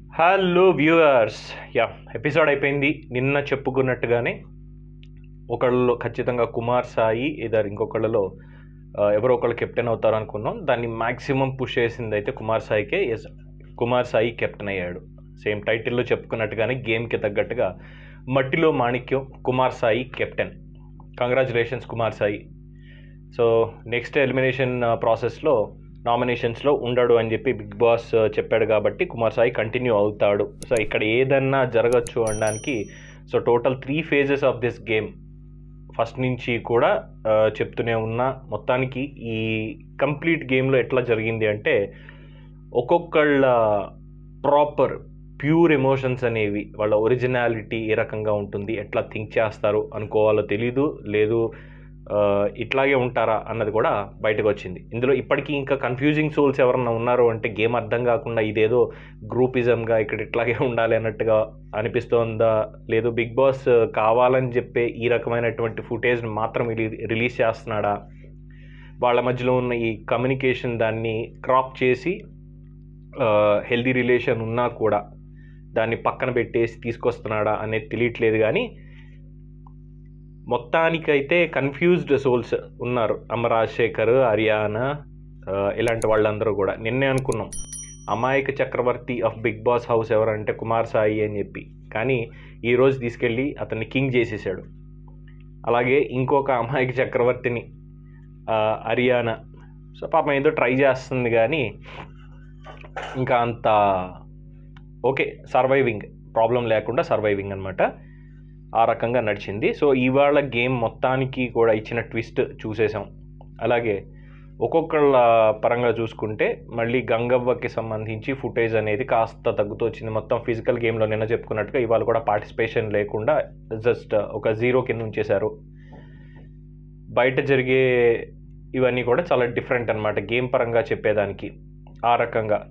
hello viewers yeah episode అయిపోయింది నిన్న చెప్పుకున్నట్టుగానే ఒకళ్ళలో ఖచ్చితంగా కుమార్ సాయి ఇద్దరు ఇంకొకళ్ళలో ఆ, ఎవరో ఒకళ్ళు కెప్టెన్ అవుతారు అనుకున్నాం దాన్ని మ్యాక్సిమం పుష్ చేసింది అయితే కుమార్ సాయికే ఎస్ కుమార్ సాయి కెప్టెన్ అయ్యాడు సేమ్ టైటిల్లో చెప్పుకున్నట్టుగానే గేమ్కి తగ్గట్టుగా మట్టిలో మాణిక్యం Kumar Sai captain congratulations Kumar Sai so next elimination ప్రాసెస్లో నామినేషన్స్లో ఉండడు అని చెప్పి బిగ్ బాస్ ఆ, చెప్పాడు కాబట్టి కుమార్ సాయి కంటిన్యూ అవుతాడు సో ఇక్కడ ఏదన్నా జరగచ్చు అనడానికి so total three phases of this game first నుంచి కూడా ఆ, చెప్తూనే ఉన్నా మొత్తానికి ఈ కంప్లీట్ గేమ్లో ఎట్లా జరిగింది అంటే ఒక్కొక్కళ్ళ ప్రాపర్ ప్యూర్ ఎమోషన్స్ అనేవి వాళ్ళ ఒరిజినాలిటీ ఏ రకంగా ఉంటుంది ఎట్లా థింక్ చేస్తారు అనుకోవాలో తెలీదు లేదు ఆ, ఇట్లాగే ఉంటారా అన్నది కూడా బయటకు వచ్చింది ఇందులో ఇప్పటికీ ఇంకా కన్ఫ్యూజింగ్ సోల్స్ ఎవరన్నా ఉన్నారు అంటే గేమ్ అర్థం కాకుండా ఇదేదో గ్రూపిజంగా ఇక్కడ ఇట్లాగే ఉండాలి అన్నట్టుగా అనిపిస్తోందా లేదు బిగ్ బాస్ కావాలని చెప్పే ఈ రకమైనటువంటి ఫుటేజ్ని మాత్రం రిలీ- రిలీజ్ చేస్తున్నాడా వాళ్ళ మధ్యలో ఉన్న ఈ కమ్యూనికేషన్ దాన్ని క్రాప్ చేసి హెల్దీ రిలేషన్ ఉన్నా కూడా దాన్ని పక్కన పెట్టేసి తీసుకొస్తున్నాడా అనేది తెలియట్లేదు కానీ మొత్తానికైతే కన్ఫ్యూజ్డ్ సోల్స్ ఉన్నారు అమ్మ రాజశేఖర్ హరియానా ఆ, ఇలాంటి వాళ్ళందరూ కూడా నిన్నే అనుకున్నాం అమాయక చక్రవర్తి ఆఫ్ బిగ్ బాస్ హౌస్ ఎవరంటే కుమార్ సాయి అని చెప్పి కానీ ఈరోజు తీసుకెళ్ళి అతన్ని కింగ్ చేసేసాడు అలాగే ఇంకొక అమాయక చక్రవర్తిని ఆ, హరియానా సో పాపం ఏదో ట్రై చేస్తుంది కానీ ఇంకా అంత ఓకే సర్వైవింగ్ ప్రాబ్లం లేకుండా సర్వైవింగ్ అనమాట ఆ రకంగా నడిచింది సో ఇవాళ గేమ్ మొత్తానికి కూడా ఇచ్చిన ట్విస్ట్ చూసేసాం అలాగే ఒక్కొక్కళ్ళ పరంగా చూసుకుంటే మళ్ళీ గంగవ్వకి సంబంధించి ఫుటేజ్ అనేది కాస్త తగ్గుతూ వచ్చింది మొత్తం ఫిజికల్ గేమ్లో నిన్న చెప్పుకున్నట్టుగా ఇవాళ కూడా పార్టిసిపేషన్ లేకుండా జస్ట్ ఒక జీరో కింద ఉంచేశారు బయట జరిగే ఇవన్నీ కూడా చాలా డిఫరెంట్ అన్నమాట గేమ్ పరంగా చెప్పేదానికి ఆ రకంగా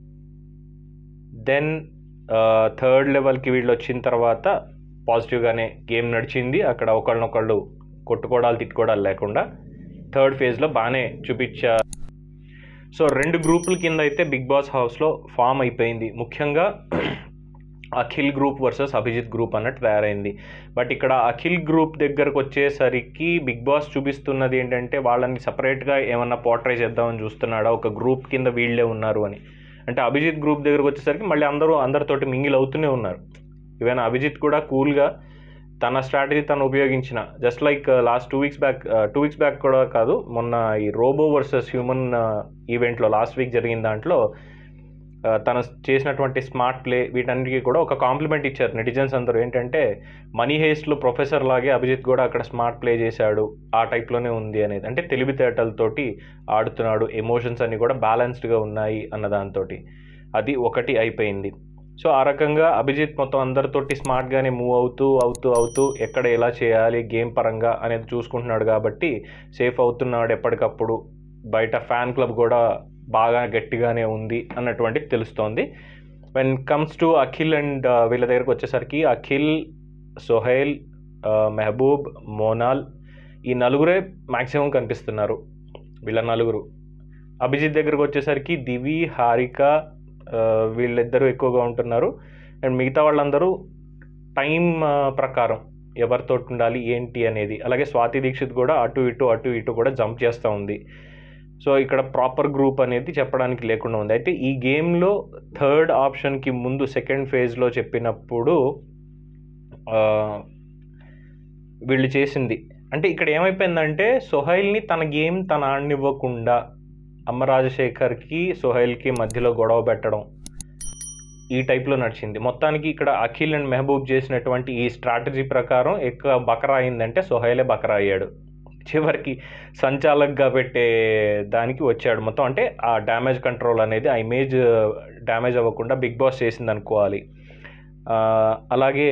దెన్ థర్డ్ లెవెల్కి వీళ్ళు వచ్చిన తర్వాత పాజిటివ్గానే గేమ్ నడిచింది అక్కడ ఒకళ్ళనొకళ్ళు కొట్టుకోవడాలు తిట్టుకోవడాలు లేకుండా థర్డ్ ఫేజ్లో బాగానే చూపించా సో రెండు గ్రూపుల కింద అయితే బిగ్ బాస్ హౌస్లో ఫామ్ అయిపోయింది ముఖ్యంగా Akhil group versus Abhijit group అన్నట్టు తయారైంది బట్ ఇక్కడ అఖిల్ గ్రూప్ దగ్గరకు వచ్చేసరికి బిగ్ బాస్ చూపిస్తున్నది ఏంటంటే వాళ్ళని సపరేట్గా ఏమన్నా పోర్ట్రే చేద్దామని చూస్తున్నాడా ఒక గ్రూప్ కింద వీళ్ళే ఉన్నారు అని అంటే అభిజిత్ గ్రూప్ దగ్గరకు వచ్చేసరికి మళ్ళీ అందరూ అందరితోటి మింగిల్ అవుతూనే ఉన్నారు ఈవెన్ అభిజిత్ కూడా కూల్గా తన స్ట్రాటజీ తను ఉపయోగించిన just like last two weeks back two weeks back కూడా కాదు మొన్న ఈ రోబో వర్సెస్ హ్యూమన్ ఈవెంట్లో లాస్ట్ వీక్ జరిగిన దాంట్లో ఆ, తను చేసినటువంటి స్మార్ట్ ప్లే వీటన్నిటికీ కూడా ఒక కాంప్లిమెంట్ ఇచ్చారు నెటిజన్స్ అందరూ ఏంటంటే మనీ హేస్ట్లో ప్రొఫెసర్ లాగే అభిజిత్ కూడా అక్కడ స్మార్ట్ ప్లే చేశాడు ఆ టైప్లోనే ఉంది అనేది అంటే తెలివితేటలతోటి ఆడుతున్నాడు ఎమోషన్స్ అన్నీ కూడా బ్యాలెన్స్డ్గా ఉన్నాయి అన్న దాంతో అది ఒకటి అయిపోయింది సో ఆ రకంగా అభిజిత్ మొత్తం అందరితోటి స్మార్ట్గానే మూవ్ అవుతూ అవుతూ అవుతూ ఎక్కడ ఎలా చేయాలి గేమ్ పరంగా అనేది చూసుకుంటున్నాడు కాబట్టి సేఫ్ అవుతున్నాడు ఎప్పటికప్పుడు బయట ఫ్యాన్ క్లబ్ కూడా బాగా గట్టిగానే ఉంది అన్నటువంటి తెలుస్తోంది when comes to Akhil and వీళ్ళ దగ్గరకు వచ్చేసరికి అఖిల్ సొహైల్ మెహబూబ్ మోనాల్ ఈ నలుగురే మ్యాక్సిమం కనిపిస్తున్నారు వీళ్ళ నలుగురు అభిజిత్ దగ్గరకు వచ్చేసరికి దివి హారిక ఆ, వీళ్ళిద్దరూ ఎక్కువగా ఉంటున్నారు అండ్ మిగతా వాళ్ళందరూ టైం ఆ, ప్రకారం ఎవరితో ఉండాలి ఏంటి అనేది అలాగే స్వాతి దీక్షిత్ కూడా అటు ఇటు అటు ఇటు కూడా జంప్ చేస్తూ ఉంది సో ఇక్కడ ప్రాపర్ గ్రూప్ అనేది చెప్పడానికి లేకుండా ఉంది అయితే ఈ గేమ్లో థర్డ్ ఆప్షన్కి ముందు సెకండ్ ఫేజ్లో చెప్పినప్పుడు ఆ, వీళ్ళు చేసింది అంటే ఇక్కడ ఏమైపోయిందంటే సొహైల్ని తన గేమ్ తన ఆడనివ్వకుండా అమ్మ రాజశేఖర్కి సొహైల్కి మధ్యలో గొడవ పెట్టడం ఈ టైప్లో నడిచింది మొత్తానికి ఇక్కడ అఖిల్ అండ్ మెహబూబ్ చేసినటువంటి ఈ స్ట్రాటజీ ప్రకారం ఎక్కువ బకరా అయిందంటే సొహైలే బకరా అయ్యాడు చివరికి సంచాలక్గా పెట్టే దానికి వచ్చాడు మొత్తం అంటే ఆ డ్యామేజ్ కంట్రోల్ అనేది ఆ ఇమేజ్ డ్యామేజ్ అవ్వకుండా బిగ్ బాస్ చేసింది అనుకోవాలి ఆ, అలాగే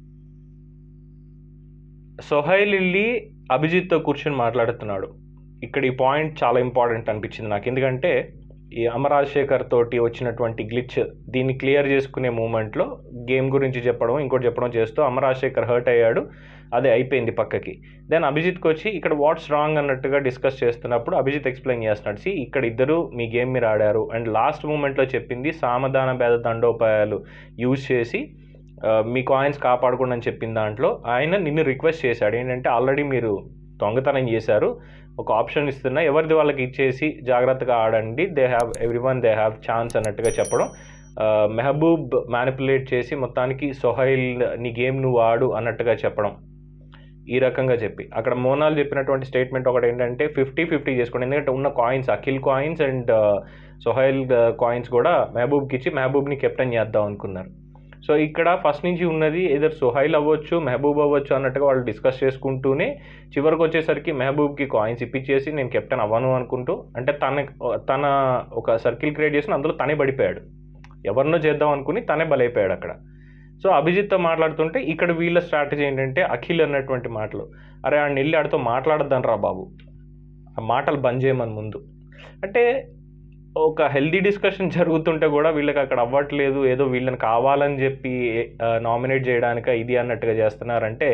సొహైల్ వెళ్ళి అభిజిత్తో కూర్చొని మాట్లాడుతున్నాడు ఇక్కడ ఈ పాయింట్ చాలా ఇంపార్టెంట్ అనిపించింది నాకు ఎందుకంటే ఈ అమరాజశేఖర్ తోటి వచ్చినటువంటి గ్లిచ్ దీన్ని క్లియర్ చేసుకునే మూమెంట్లో గేమ్ గురించి చెప్పడం ఇంకోటి చెప్పడం చేస్తూ అమరాజశేఖర్ హర్ట్ అయ్యాడు అదే అయిపోయింది పక్కకి దెన్ అభిజిత్కి వచ్చి ఇక్కడ వాట్స్ రాంగ్ అన్నట్టుగా డిస్కస్ చేస్తున్నప్పుడు అభిజిత్ ఎక్స్ప్లెయిన్ చేస్తున్నాడు సి ఇక్కడ ఇద్దరు మీ గేమ్ మీరు ఆడారు అండ్ లాస్ట్ మూమెంట్లో చెప్పింది సామధాన భేద దండోపాయాలు యూజ్ చేసి ఆ, మీ కాయిన్స్ కాపాడుకోండి అని చెప్పిన దాంట్లో ఆయన నిన్ను రిక్వెస్ట్ చేశాడు ఏంటంటే ఆల్రెడీ మీరు దొంగతనం చేశారు ఒక ఆప్షన్ ఇస్తున్నా ఎవరిది వాళ్ళకి ఇచ్చేసి జాగ్రత్తగా ఆడండి they have every one they have chance అన్నట్టుగా చెప్పడం ఆ, మెహబూబ్ మ్యానిపులేట్ చేసి మొత్తానికి సొహైల్ నీ గేమ్ నువ్వు ఆడు అన్నట్టుగా చెప్పడం ఈ రకంగా చెప్పి అక్కడ మోనాల్ చెప్పినటువంటి స్టేట్మెంట్ ఒకటి ఏంటంటే ఫిఫ్టీ ఫిఫ్టీ చేసుకోండి ఎందుకంటే ఉన్న coins Akhil coins and Sohail coins కూడా మెహబూబ్కి ఇచ్చి మెహబూబ్ని కెప్టెన్ చేద్దాం అనుకున్నారు సో ఇక్కడ ఫస్ట్ నుంచి ఉన్నది ఏదర్ సుహైల్ అవ్వచ్చు మెహబూబ్ అవ్వచ్చు అన్నట్టుగా వాళ్ళు డిస్కస్ చేసుకుంటూనే చివరికి వచ్చేసరికి మెహబూబ్కి కాయిన్స్ ఇప్పించేసి నేను కెప్టెన్ అవ్వను అనుకుంటూ అంటే తన తన ఒక సర్కిల్ క్రియేట్ చేసిన అందులో తనే పడిపోయాడు ఎవరినో చేద్దాం అనుకుని తనే బలైపోయాడు అక్కడ సో అభిజిత్తో మాట్లాడుతుంటే ఇక్కడ వీళ్ళ స్ట్రాటజీ ఏంటంటే అఖిల్ అన్నటువంటి మాటలు అరే ఆడిని వెళ్ళి ఆడితో మాట్లాడద్దాను రా బాబు ఆ మాటలు బంద్ చేయమని ముందు అంటే ఒక హెల్దీ డిస్కషన్ జరుగుతుంటే కూడా వీళ్ళకి అక్కడ అవ్వట్లేదు ఏదో వీళ్ళని కావాలని చెప్పి నామినేట్ చేయడానిక ఇది అన్నట్టుగా చేస్తున్నారంటే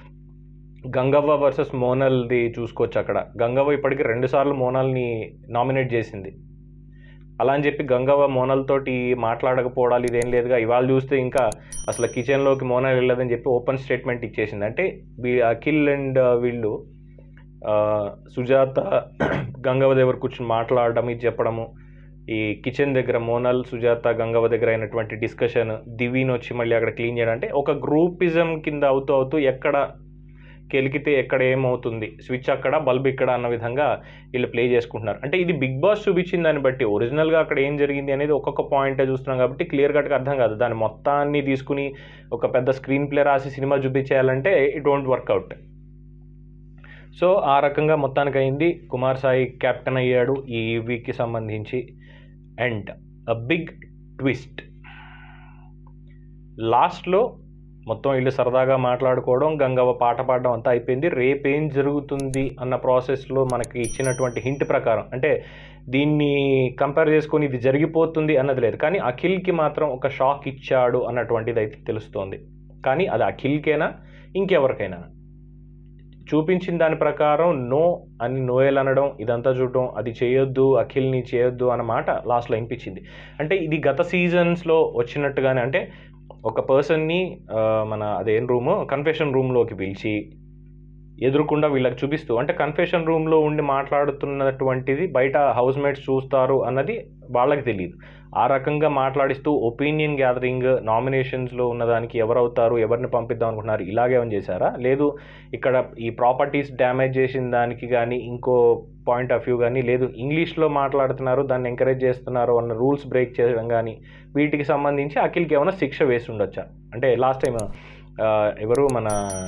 గంగవ్వ వర్సెస్ మోనల్ది చూసుకోవచ్చు అక్కడ గంగవ్వ ఇప్పటికి రెండుసార్లు మోనల్ని నామినేట్ చేసింది అలా అని చెప్పి గంగవ్వ మోనల్తోటి మాట్లాడకపోవడాలు ఇదేం లేదుగా ఇవాళ చూస్తే ఇంకా అసలు కిచెన్లోకి మోనల్ వెళ్ళదని చెప్పి ఓపెన్ స్టేట్మెంట్ ఇచ్చేసింది అంటే వీ- అఖిల్ అండ్ వీళ్ళు ఆ, సుజాత గంగవ్వ దగ్గర కూర్చొని మాట్లాడడం ఇది చెప్పడము ఈ కిచెన్ దగ్గర మోనల్ సుజాత గంగవ్వ దగ్గర అయినటువంటి డిస్కషన్ దివీని వచ్చి మళ్ళీ అక్కడ క్లీన్ చేయడం అంటే ఒక గ్రూపిజం కింద అవుతూ అవుతూ ఎక్కడ కెలికితే ఎక్కడ ఏమవుతుంది స్విచ్ అక్కడ బల్బ్ ఇక్కడ అన్న విధంగా వీళ్ళు ప్లే చేసుకుంటున్నారు అంటే ఇది బిగ్ బాస్ చూపించిన దాన్ని బట్టి ఒరిజినల్గా అక్కడ ఏం జరిగింది అనేది ఒక్కొక్క పాయింటే చూస్తున్నాం కాబట్టి క్లియర్ కట్గా అర్థం కాదు దాని మొత్తాన్ని తీసుకుని ఒక పెద్ద స్క్రీన్ ప్లే రాసి సినిమా చూపించేయాలంటే ఇట్ డోంట్ వర్కౌట్ సో ఆ రకంగా మొత్తానికి అయింది కుమార్ సాయి కెప్టెన్ అయ్యాడు ఈ వీక్కి సంబంధించి అండ్ అ బిగ్ ట్విస్ట్ లాస్ట్లో మొత్తం వీళ్ళు సరదాగా మాట్లాడుకోవడం గంగవ్వ పాట పాడడం అంతా అయిపోయింది రేపేం జరుగుతుంది అన్న ప్రాసెస్లో మనకి ఇచ్చినటువంటి హింట్ ప్రకారం అంటే దీన్ని కంపేర్ చేసుకొని ఇది జరిగిపోతుంది అన్నది లేదు కానీ అఖిల్కి మాత్రం ఒక షాక్ ఇచ్చాడు అన్నటువంటిది అయితే తెలుస్తోంది కానీ అది అఖిల్కేనా ఇంకెవరికైనా చూపించిన దాని ప్రకారం నో అని నోయల్ అనడం ఇదంతా చూడడం అది చేయొద్దు అఖిల్ని చేయొద్దు అన్న మాట లాస్ట్లో వినిపించింది అంటే ఇది గత సీజన్స్లో వచ్చినట్టుగానే అంటే ఒక పర్సన్ని మన అదేం రూము కన్ఫెషన్ రూమ్లోకి పిలిచి ఎదురుకుండా వీళ్ళకి చూపిస్తూ అంటే కన్ఫెషన్ రూమ్లో ఉండి మాట్లాడుతున్నటువంటిది బయట హౌస్ మేట్స్ చూస్తారు అన్నది వాళ్ళకి తెలియదు ఆ రకంగా మాట్లాడిస్తూ ఒపీనియన్ గ్యాదరింగ్ నామినేషన్స్లో ఉన్నదానికి ఎవరవుతారు ఎవరిని పంపిద్దాం అనుకుంటున్నారు ఇలాగే ఏమైనా చేశారా లేదు ఇక్కడ ఈ ప్రాపర్టీస్ డ్యామేజ్ చేసిన దానికి కానీ ఇంకో పాయింట్ ఆఫ్ వ్యూ కానీ లేదు ఇంగ్లీష్లో మాట్లాడుతున్నారు దాన్ని ఎంకరేజ్ చేస్తున్నారు అన్న రూల్స్ బ్రేక్ చేయడం కానీ వీటికి సంబంధించి అఖిల్కి ఏమైనా శిక్ష వేసి ఉండొచ్చా అంటే లాస్ట్ టైం ఎవరు మన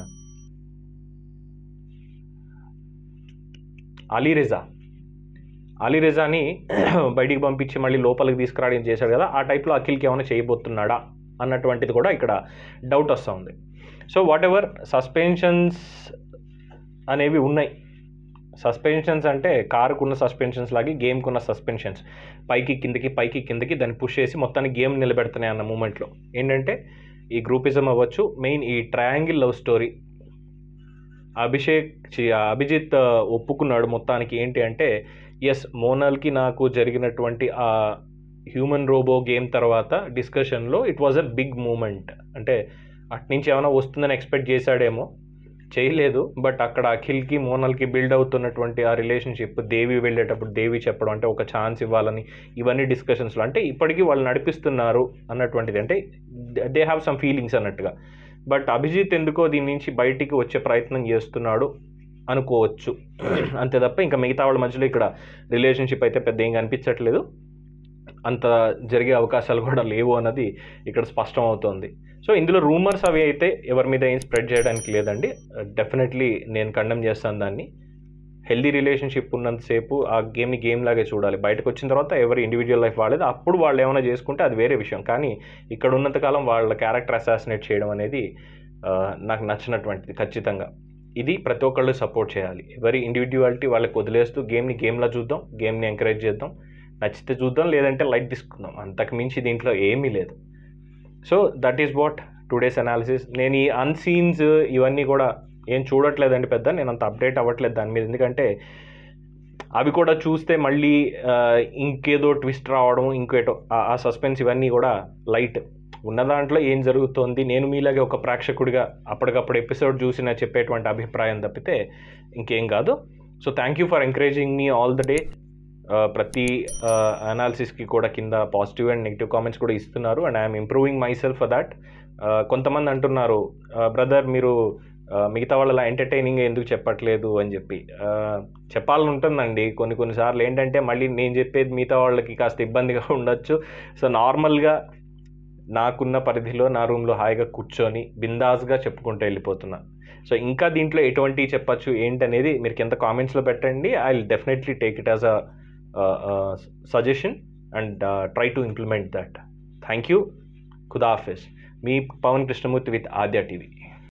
అలీ రిజా అలీ రిజాని బయటికి పంపించి మళ్ళీ లోపలికి తీసుకురావడం చేశాడు కదా ఆ టైప్లో అఖిల్కి ఏమైనా చేయబోతున్నాడా అన్నటువంటిది కూడా ఇక్కడ డౌట్ వస్తూ ఉంది సో వాట్ ఎవర్ సస్పెన్షన్స్ అనేవి ఉన్నాయి సస్పెన్షన్స్ అంటే కారుకు ఉన్న సస్పెన్షన్స్ లాగే గేమ్కి ఉన్న సస్పెన్షన్స్ పైకి కిందకి పైకి కిందకి దాన్ని పుష్ చేసి మొత్తాన్ని గేమ్ నిలబెడుతున్నాయి అన్న మూమెంట్లో ఏంటంటే ఈ గ్రూపిజం అవ్వచ్చు మెయిన్ ఈ ట్రయాంగిల్ లవ్ స్టోరీ అభిషేక్ చి- అభిజిత్ ఆ, ఒప్పుకున్నాడు మొత్తానికి ఏంటి అంటే ఎస్ మోనల్కి నాకు జరిగినటువంటి ఆ హ్యూమన్ రోబో గేమ్ తర్వాత డిస్కషన్లో it was a big moment అంటే అట్నుంచి ఏమైనా వస్తుందని ఎక్స్పెక్ట్ చేశాడేమో చేయలేదు బట్ అక్కడ అఖిల్కి మోనల్కి బిల్డ్ అవుతున్నటువంటి ఆ రిలేషన్షిప్ దేవి వెళ్ళేటప్పుడు దేవి చెప్పడం అంటే ఒక ఛాన్స్ ఇవ్వాలని ఇవన్నీ డిస్కషన్స్లో అంటే ఇప్పటికీ వాళ్ళు నడిపిస్తున్నారు అన్నటువంటిది అంటే దే హ్యావ్ సమ్ ఫీలింగ్స్ అన్నట్టుగా బట్ అభిజిత్ ఎందుకో దీని నుంచి బయటికి వచ్చే ప్రయత్నం చేస్తున్నాడు అనుకోవచ్చు అంతే తప్ప ఇంకా మిగతా వాళ్ళ మధ్యలో ఇక్కడ రిలేషన్షిప్ అయితే పెద్ద ఏం కనిపించట్లేదు అంత జరిగే అవకాశాలు కూడా లేవు అన్నది ఇక్కడ స్పష్టం అవుతోంది సో ఇందులో రూమర్స్ అవి అయితే ఎవరి మీద ఏం స్ప్రెడ్ చేయడానికి లేదండి డెఫినెట్లీ నేను కండెమ్ చేస్తాను దాన్ని హెల్దీ రిలేషన్షిప్ ఉన్నంతసేపు ఆ గేమ్ని గేమ్ లాగే చూడాలి బయటకు వచ్చిన తర్వాత ఎవరి ఇండివిజువల్ లైఫ్ వాళ్ళేది అప్పుడు వాళ్ళు ఏమైనా చేసుకుంటే అది వేరే విషయం కానీ ఇక్కడ ఉన్నంతకాలం వాళ్ళ క్యారెక్టర్ అసాసినేట్ చేయడం అనేది ఆ, నాకు నచ్చినటువంటిది ఖచ్చితంగా ఇది ప్రతి ఒక్కళ్ళు సపోర్ట్ చేయాలి ఎవరి ఇండివిజువాలిటీ వాళ్ళకి వదిలేస్తూ గేమ్ని గేమ్లా చూద్దాం గేమ్ని ఎంకరేజ్ చేద్దాం నచ్చితే చూద్దాం లేదంటే లైట్ తీసుకుందాం అంతకు మించి దీంట్లో ఏమీ లేదు so that is what today's analysis నేను ఈ అన్సీన్స్ ఇవన్నీ కూడా ఏం చూడట్లేదండి పెద్ద నేను అంత అప్డేట్ అవ్వట్లేదు దాని మీద ఎందుకంటే అవి కూడా చూస్తే మళ్ళీ ఆ, ఇంకేదో ట్విస్ట్ రావడం ఇంకేటో ఆ- ఆ సస్పెన్స్ ఇవన్నీ కూడా లైట్ ఉన్న దాంట్లో ఏం జరుగుతోంది నేను మీలాగే ఒక ప్రేక్షకుడిగా అప్పటికప్పుడు ఎపిసోడ్ చూసి నా చెప్పేటువంటి అభిప్రాయం తప్పితే ఇంకేం కాదు so thank you for encouraging me all the day ప్రతి అనాలిసిస్కి కూడా కింద పాజిటివ్ అండ్ నెగిటివ్ కామెంట్స్ కూడా ఇస్తున్నారు and I'm improving myself for that కొంతమంది అంటున్నారు బ్రదర్ మీరు ఆ, మిగతా వాళ్ళ ఎంటర్టైనింగ్ ఎందుకు చెప్పట్లేదు అని చెప్పి ఆ, చెప్పాలని ఉంటుందండి కొన్ని కొన్నిసార్లు ఏంటంటే మళ్ళీ నేను చెప్పేది మిగతా వాళ్ళకి కాస్త ఇబ్బందిగా ఉండొచ్చు సో నార్మల్గా నాకున్న పరిధిలో నా రూమ్లో హాయిగా కూర్చొని బిందాస్గా చెప్పుకుంటూ వెళ్ళిపోతున్నా సో ఇంకా దీంట్లో ఎటువంటి చెప్పచ్చు ఏంటనేది మీరు కింద కామెంట్స్లో పెట్టండి I will definitely take it as a suggestion and try to implement that thank you ఖుదాఫిస్ మీ పవన్ కృష్ణమూర్తి విత్ ఆద్య టీవీ